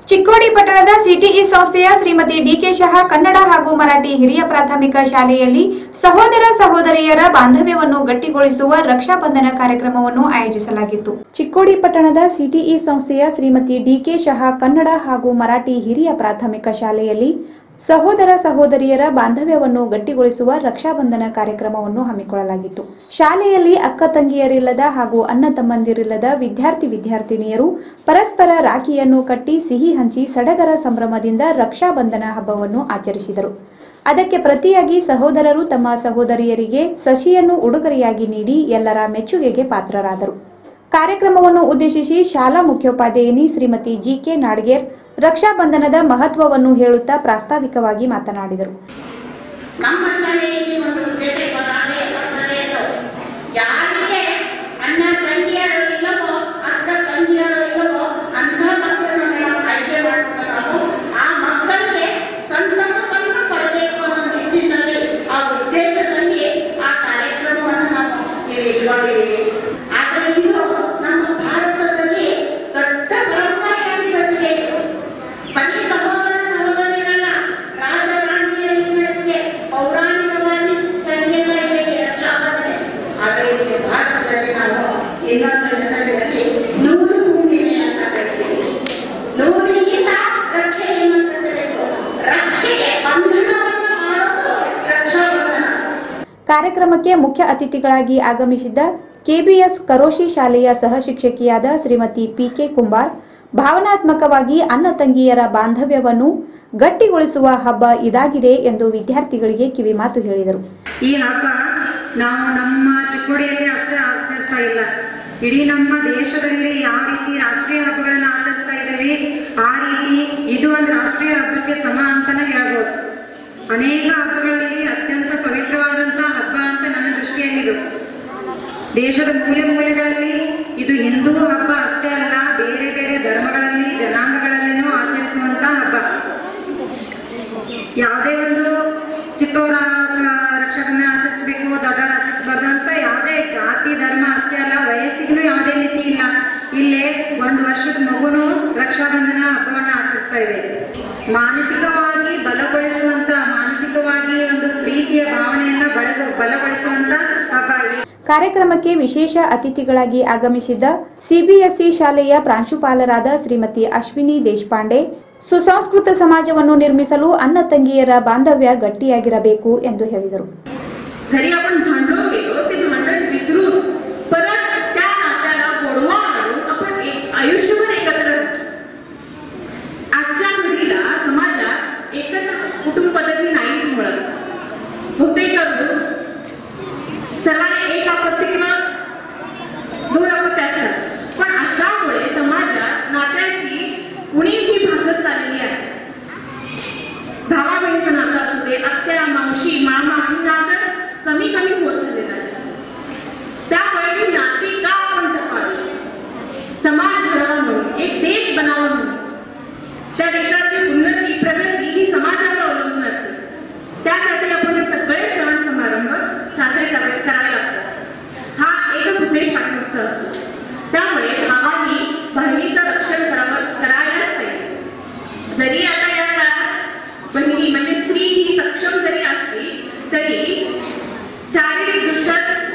ಚಿಕ್ಕೋಡಿ ಪಟ್ಟಣದ ಸಿಟಿಇ ಸಂಸ್ಥೆಯ ಶ್ರೀಮತಿ ಡಿಕೆ ಶಹಾ ಕನ್ನಡ ಹಾಗೂ ಮರಾಠಿ ಹಿರಿಯ ಪ್ರಾಥಮಿಕ ಶಾಲೆಯಲ್ಲಿ ಸಹೋದರ ಸಹೋದರಿಯರ ಬಾಂಧವ್ಯವನ್ನು ಗಟ್ಟಿಗೊಳಿಸುವ ರಕ್ಷಾಬಂಧನ ಕಾರ್ಯಕ್ರಮವನ್ನು ಆಯೋಜಿಸಲಾಗಿತ್ತು ಚಿಕ್ಕೋಡಿ ಪಟ್ಟಣದ ಸಿಟಿಇ ಸಂಸ್ಥೆಯ ಶ್ರೀಮತಿ ಡಿಕೆ ಶಹಾ ಕನ್ನಡ ಹಾಗೂ ಮರಾಠಿ ಹಿರಿಯ ಪ್ರಾಥಮಿಕ ಶಾಲೆಯಲ್ಲಿ ಸಹೋದರ ಸಹೋದರಿಯರ ಬಾಂಧವ್ಯವನ್ನು ಗಟ್ಟಿಗೊಳಿಸುವ ರಕ್ಷಾಬಂಧನ ಕಾರ್ಯಕ್ರಮವನ್ನು ಹಮ್ಮಿಕೊಳ್ಳಲಾಗಿತ್ತು ಶಾಲೆಯಲ್ಲಿ ಅಕ್ಕ ತಂಗಿಯರಿಲ್ಲದ ಹಾಗೂ ಅಣ್ಣ ತಮ್ಮಂದಿರಿಲ್ಲದ ವಿದ್ಯಾರ್ಥಿ ವಿದ್ಯಾರ್ಥಿನಿಯರು ಪರಸ್ಪರ ರಾಖಿಯನ್ನು ಕಟ್ಟಿ ಸಿಹಿ ಹಂಚಿ ಸಡಗರ ಸಂಭ್ರಮದಿಂದ ರಕ್ಷಾಬಂಧನ ಹಬ್ಬವನ್ನು ಆಚರಿಸಿದರು ಅದಕ್ಕೆ ಪ್ರತಿಯಾಗಿ ಸಹೋದರರು ತಮ್ಮ ಸಹೋದರಿಯರಿಗೆ ಸಸಿಯನ್ನು ಉಡುಗೊರೆಯಾಗಿ ನೀಡಿ ಎಲ್ಲರ ಮೆಚ್ಚುಗೆಗೆ ಪಾತ್ರರಾದರು ಕಾರ್ಯಕ್ರಮವನ್ನು ಉದ್ದೇಶಿಸಿ ಶಾಲಾ ಮುಖ್ಯೋಪಾಧ್ಯಾಯಿನಿ ಶ್ರೀಮತಿ ಜಿಕೆ ನಾಡ್ಗೇರ್ ರಕ್ಷಾಬಂಧನದ ಮಹತ್ವವನ್ನು ಹೇಳುತ್ತಾ ಪ್ರಾಸ್ತಾವಿಕವಾಗಿ ಮಾತನಾಡಿದರು ನಮ್ಮ ಶಾಲೆಯಲ್ಲಿ ಒಂದು ಉದ್ದೇಶ ಕೊಡಾಲೆ ಕೊಡ್ತಾರೆ ಯಾರಿಗೆ ಅಣ್ಣ ತಂಗಿಯರು ಇಲ್ಲವೋ ಅಕ್ಕ ತಂಗಿಯರು ಇಲ್ಲವೋ ಅಂತ ಮಕ್ಕಳನ್ನು ನಾವು ಆಯ್ಕೆ ಮಾಡಿಕೊಂಡು ನಾವು ಆ ಮಕ್ಕಳಿಗೆ ಸಂತಸವನ್ನು ಪಡಬೇಕು ಅನ್ನೋ ನಿಟ್ಟಿನಲ್ಲಿ ಆ ಉದ್ದೇಶದಲ್ಲಿ ಆ ಕಾರ್ಯಕ್ರಮವನ್ನು ನಾವು ಇಲ್ಲಿ ಇಟ್ಕೊಂಡಿದ್ದೀವಿ ಆದರೆ ಇದು ನಮ್ಮ ಭಾರತದಲ್ಲಿ ದೊಡ್ಡ ಪರಂಪರೆಯಾಗಿ ಬಂದಿದೆ ಇದು. ಬರೀ ಸಹೋದರ ಸಹೋದರಿಯರಲ್ಲ ರಾಜರಾಣಿಯಲ್ಲಿ ನಡೆದಿದೆ ಪೌರಾಣಿಕವಾಗಿ ಸಂಗೀತ ಇದೆ ರಕ್ಷಾಬಂಧನೆ ಆದರೆ ಇಲ್ಲಿ ಭಾರತದಲ್ಲಿ ನಾವು ಇನ್ನೊಂದು ಹೆಸರಿನಲ್ಲಿ ನೂರು ಹುಣ್ಣಿಮೆ ಅಂತ ಕರಿತೀವಿ ನೂರಿಗಿಂತ ರಕ್ಷೆಯನ್ನು ಕಟ್ಟಬೇಕು ರಕ್ಷೆಗೆ ಬಂಧನವನ್ನು ಮಾಡೋದು ರಕ್ಷಾಬಂಧನ ಕಾರ್ಯಕ್ರಮಕ್ಕೆ ಮುಖ್ಯ ಅತಿಥಿಗಳಾಗಿ ಆಗಮಿಸಿದ್ದ ಕೆಬಿಎಸ್ ಕರೋಶಿ ಶಾಲೆಯ ಸಹಶಿಕ್ಷಕಿಯಾದ ಶ್ರೀಮತಿ ಪಿಕೆ ಕುಂಬಾರ್ ಭಾವನಾತ್ಮಕವಾಗಿ ಅಣ್ಣ ತಂಗಿಯರ ಬಾಂಧವ್ಯವನ್ನು ಗಟ್ಟಿಗೊಳಿಸುವ ಹಬ್ಬ ಇದಾಗಿದೆ ಎಂದು ವಿದ್ಯಾರ್ಥಿಗಳಿಗೆ ಕಿವಿಮಾತು ಹೇಳಿದರು ಈ ಹಬ್ಬ ನಾವು ನಮ್ಮ ಚಿಕ್ಕೋಡಿಯಲ್ಲಿ ಅಷ್ಟೇ ಆಚರಿಸ್ತಾ ಇಲ್ಲ ಇಡೀ ನಮ್ಮ ದೇಶದಲ್ಲಿ ಯಾವ ರೀತಿ ರಾಷ್ಟ್ರೀಯ ಹಬ್ಬಗಳನ್ನು ಆಚರಿಸ್ತಾ ಇದ್ದೀವಿ ಆ ರೀತಿ ಇದು ಒಂದು ರಾಷ್ಟ್ರೀಯ ಹಬ್ಬಕ್ಕೆ ಸಮ ಅಂತಾನೆ ಹೇಳ್ಬೋದು ಅನೇಕ ಹಬ್ಬಗಳಲ್ಲಿ ಅತ್ಯಂತ ಪವಿತ್ರವಾದಂತಹ ಹಬ್ಬ ಅಂತ ನನ್ನ ದೃಷ್ಟಿಯಲ್ಲಿದು ದೇಶದ ಮೂಲೆ ಮೂಲೆಗಳಲ್ಲಿ ಇದು ಹಿಂದೂ ಹಬ್ಬ ಅಷ್ಟೇ ಅಲ್ಲ ಬೇರೆ ಬೇರೆ ಧರ್ಮಗಳಲ್ಲಿ ಜನಾಂಗಗಳಲ್ಲಿನೂ ಆಚರಿಸುವಂತ ಹಬ್ಬ ಯಾವುದೇ ಒಂದು ಚಿಕ್ಕವರ ರಕ್ಷಣೆ ಆಚರಿಸಬೇಕು ದೊಡ್ಡವರ ಆಚರಿಸಬಾರ್ದು ಅಂತ ಯಾವುದೇ ಜಾತಿ ಧರ್ಮ ಅಷ್ಟೇ ಅಲ್ಲ ವಯಸ್ಸಿಗೂ ಯಾವುದೇ ಮಿತಿ ಇಲ್ಲ ಇಲ್ಲೇ ಒಂದು ವರ್ಷದ ಮಗುನು ರಕ್ಷಾಬಂಧನ ಹಬ್ಬವನ್ನ ಆಚರಿಸ್ತಾ ಇದೆ ಮಾನಸಿಕವಾಗಿ ಬಲಗೊಳಿಸುವಂತ ಮಾನಸಿಕವಾಗಿ ಒಂದು ಪ್ರೀತಿಯ ಭಾವನೆಯನ್ನ ಬಳಸ ಬಲಗೊಳಿಸುವಂತ ಹಬ್ಬ ಈ ಕಾರ್ಯಕ್ರಮಕ್ಕೆ ವಿಶೇಷ ಅತಿಥಿಗಳಾಗಿ ಆಗಮಿಸಿದ್ದ ಸಿಬಿಎಸ್ಇ ಶಾಲೆಯ ಪ್ರಾಂಶುಪಾಲರಾದ ಶ್ರೀಮತಿ ಅಶ್ವಿನಿ ದೇಶಪಾಂಡೆ ಸುಸಂಸ್ಕೃತ ಸಮಾಜವನ್ನು ನಿರ್ಮಿಸಲು ಅಣ್ಣ ತಂಗಿಯರ ಬಾಂಧವ್ಯ ಗಟ್ಟಿಯಾಗಿರಬೇಕು ಎಂದು ಹೇಳಿದರು जरी आपण भांडून गेलो ते भांडण विसरून परत त्या नात्याला गोडवा आणून आपण एक आयुष्यभर एकत्र राहतो. आजच्या पिढीला समाजात एकत्र कुटुंब पद्धती नाहीच मिळत होते करून सर्वांनी एक आपत्ती किंवा दोन आपत्ती असतात पण अशामुळे समाजात नात्याची उणीव ही भासत चाललेली आहे भावा बहिणीचं नातं असू दे आत्या मावशी मामा आणि नातं कमी कमी होत चाललेलं आहे त्यामुळे ही नाती का आपण जपावी समाज घडावा म्हणून एक देश बनावा म्हणून त्या देशाची उन्नती प्रगती ही समाजावर अवलंबून असते त्यासाठी आपण हे सगळे सण समारंभ साजरे करावे करावे लागतात हा एकच उद्देश पाठीमागचा असतो त्यामुळे भावानी बहिणीचं रक्षण करावं करायलाच पाहिजे जरी आता या काळात बहिणी म्हणजे स्त्री ही सक्षम जरी असली तरी शारीरिक दृष्ट्या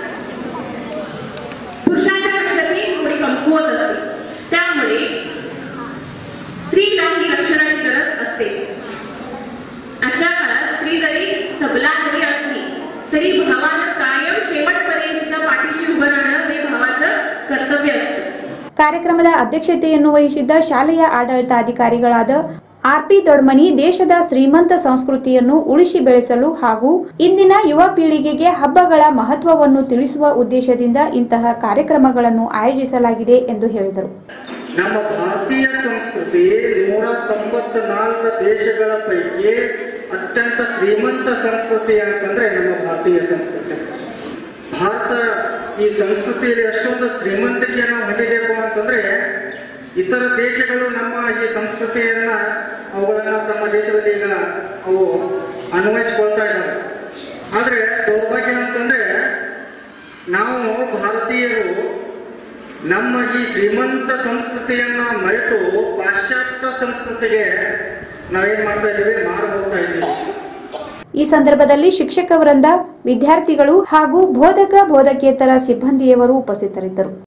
पुरुषांच्या पेक्षा ती थोडी कमकुवत असते त्यामुळे स्त्रीला ही रक्षणाची गरज असते अशा काळात स्त्री जरी सबला जरी असली तरी भावानं कायम शेवटपर्यंत तिच्या पाठीशी उभं राहणं हे भावाचं कर्तव्य असतं ಕಾರ್ಯಕ್ರಮದ ಅಧ್ಯಕ್ಷತೆಯನ್ನು ವಹಿಸಿದ್ದ ಶಾಲೆಯ ಆಡಳಿತಾಧಿಕಾರಿಗಳಾದ ಆರ್ಪಿ ದೊಡ್ಮನಿ ದೇಶದ ಶ್ರೀಮಂತ ಸಂಸ್ಕೃತಿಯನ್ನು ಉಳಿಸಿ ಬೆಳೆಸಲು ಹಾಗೂ ಇಂದಿನ ಯುವ ಪೀಳಿಗೆಗೆ ಹಬ್ಬಗಳ ಮಹತ್ವವನ್ನು ತಿಳಿಸುವ ಉದ್ದೇಶದಿಂದ ಇಂತಹ ಕಾರ್ಯಕ್ರಮಗಳನ್ನು ಆಯೋಜಿಸಲಾಗಿದೆ ಎಂದು ಹೇಳಿದರು ನಮ್ಮ ಭಾರತೀಯ ಸಂಸ್ಕೃತಿ ನೂರ ತೊಂಬತ್ನಾಲ್ಕು ದೇಶಗಳ ಪೈಕಿ ಅತ್ಯಂತ ಶ್ರೀಮಂತ ಸಂಸ್ಕೃತಿ ಅಂತಂದ್ರೆ ನಮ್ಮ ಭಾರತೀಯ ಸಂಸ್ಕೃತಿ ಭಾರತ ಈ ಸಂಸ್ಕೃತಿಯಲ್ಲಿ ಎಷ್ಟೊಂದು ಶ್ರೀಮಂತಿಕೆಯನ್ನು ಹೊಂದಿಬೇಕು ಅಂತಂದ್ರೆ ಇತರ ದೇಶಗಳು ನಮ್ಮ ಈ ಸಂಸ್ಕೃತಿಯನ್ನ ಅವುಗಳನ್ನ ತಮ್ಮ ದೇಶದಲ್ಲಿ ಈಗ ಅವು ಅನ್ವಯಿಸ್ಕೊಳ್ತಾ ಇದ್ದಾವೆ ಆದ್ರೆ ದೌರ್ಭಾಗ್ಯ ಅಂತಂದ್ರೆ ನಾವು ಭಾರತೀಯರು ನಮ್ಮ ಈ ಶ್ರೀಮಂತ ಸಂಸ್ಕೃತಿಯನ್ನ ಮರೆತು ಪಾಶ್ಚಾತ್ಯ ಸಂಸ್ಕೃತಿ ಸಂಸ್ಕೃತಿಗೆ ನಾವೇನ್ ಮಾಡ್ತಾ ಇದ್ದೀವಿ ಮಾರು ಹೋಗ್ತಾ ಇದ್ದೀವಿ ಈ ಸಂದರ್ಭದಲ್ಲಿ ಶಿಕ್ಷಕ ವೃಂದ ವಿದ್ಯಾರ್ಥಿಗಳು ಹಾಗೂ ಬೋಧಕ ಬೋಧಕೇತರ ಸಿಬ್ಬಂದಿಯವರು ಉಪಸ್ಥಿತರಿದ್ದರು